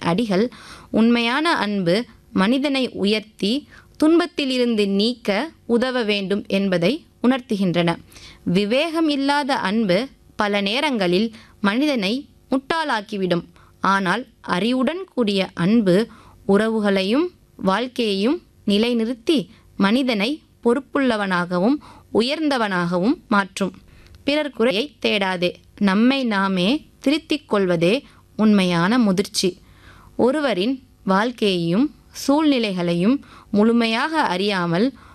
அடிகள் உண்மையான அன்பு மனிதனை உயர்த்தி துன்பத்திலிருந்து நீக்க உதவ வேண்டும் என்பதை உணர்த்துகின்றன விவேகம் இல்லாத அன்பு பல நேரங்களில் மனிதனை முட்டாளாக்கிவிடும் ஆனால் அறிவுடன் கூடிய அன்பு உறவுகளையும் வாழ்க்கையையும் நிலைநிறுத்தி மனிதனை பொறுப்புள்ளவனாகவும் உயர்ந்தவனாகவும் மாற்றும் பிறர் குறையை தேடாதே நம்மை நாமே திருத்திக் கொள்வதே உண்மையான முதிர்ச்சி ஒருவரின் வாழ்க்கையையும் சூழ்நிலைகளையும் முழுமையாக அறியாமல்